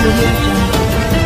audio jungle.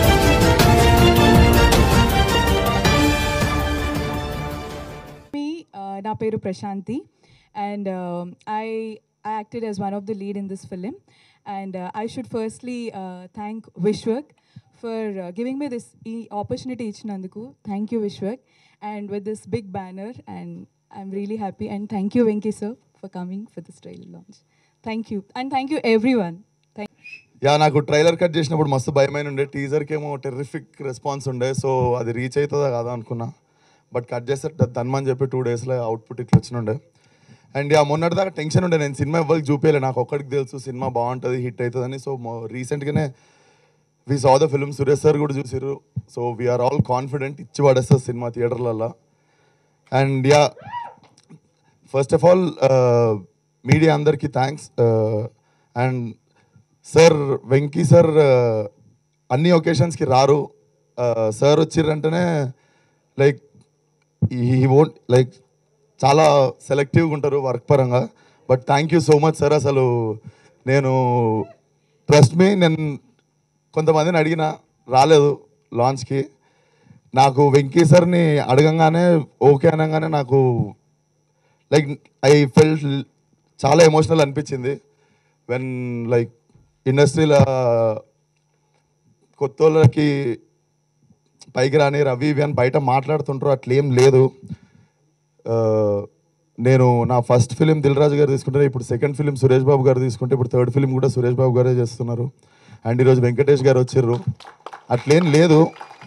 మీ నా పేరు Prashanthi and I I acted as one of the lead in this film and I should firstly thank Vishwak for giving me this ఈ opportunity ఇచ్చినందుకు thank you Vishwak and with this big banner and I'm really happy and thank you Venky sir for coming for this trailer launch thank you and thank you everyone thank you నాకు trailer cut చేసినప్పుడు మస్తు భయమైన ఉండే టీజర్కి ఏమో terrific response ఉండే so అది reach అవుతుందా కాదా అనుకున్నా బట్ కట్ చేస్తే తన్మని చెప్పి టూ డేస్లో అవుట్పుట్ ఇట్లా వచ్చినుండే అండ్ యా మొన్నటి దాకా టెన్షన్ ఉండే నేను సినిమా ఎవరికి చూపించలే నాకు ఒక్కడికి తెలుసు సినిమా బాగుంటుంది హిట్ అవుతుందని సో రీసెంట్గానే we saw the film Suresh sir కూడా చూసిర్రు సో వీఆర్ ఆల్ కాన్ఫిడెంట్ ఇచ్చి పడేస్తారు సినిమా థియేటర్లలో and yeah first of all media అందరికీ thanks and sir Venky sir అన్ని ఒకేషన్స్కి రారు సార్ వచ్చిర్రంటేనే లైక్ ఈ ఓంట్ లైక్ చాలా సెలెక్టివ్గా ఉంటారు వర్క్ పరంగా but thank you so much sir అసలు నేను ట్రస్ట్ మీ నేను కొంతమందిని అడిగిన రాలేదు లాంచ్కి నాకు వెంకీ సార్ని అడగంగానే ఓకే అనగానే నాకు లైక్ ఐ ఫెల్ట్ చాలా ఎమోషనల్ అనిపించింది వెన్ లైక్ ఇండస్ట్రీలో కొత్త వాళ్ళకి పైకి రాని రవి ఇవి అని బయట మాట్లాడుతుంటారు అట్లేం లేదు ఆ, నేను నా ఫస్ట్ ఫిలిం దిల్ రాజు గారు తీసుకుంటే ఇప్పుడు సెకండ్ ఫిలిం సురేష్ బాబు గారు తీసుకుంటే ఇప్పుడు థర్డ్ ఫిలిం కూడా సురేష్ బాబు గారే చేస్తున్నారు అండ్ ఈరోజు వెంకటేష్ గారు వచ్చిర్రు అట్లేం లేదు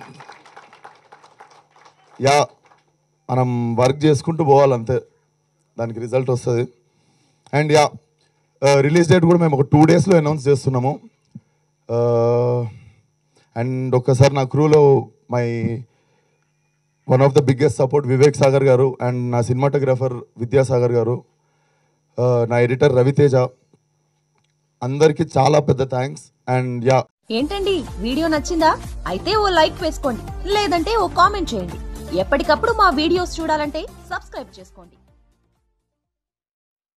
యా మనం వర్క్ చేసుకుంటూ పోవాలంతే దానికి రిజల్ట్ వస్తుంది అండ్ యా రిలీజ్ డేట్ కూడా మేము ఒక టూ డేస్లో అనౌన్స్ చేస్తున్నాము అండ్ ఒక్కసారి నా క్రూలో my one of the biggest support Vivek Sagar garu and నా సినిమాటోగ్రాఫర్ విద్యాసాగర్ గారు uh, నా ఎడిటర్ రవితేజ అందరికీ చాలా పెద్ద థ్యాంక్స్ అండ్ యా ఏంటండి వీడియో నచ్చిందా అయితే ఓ లైక్ వేసుకోండి లేదంటే ఓ కామెంట్ చేయండి ఎప్పటికప్పుడు మా వీడియోస్ చూడాలంటే సబ్స్క్రైబ్ చేసుకోండి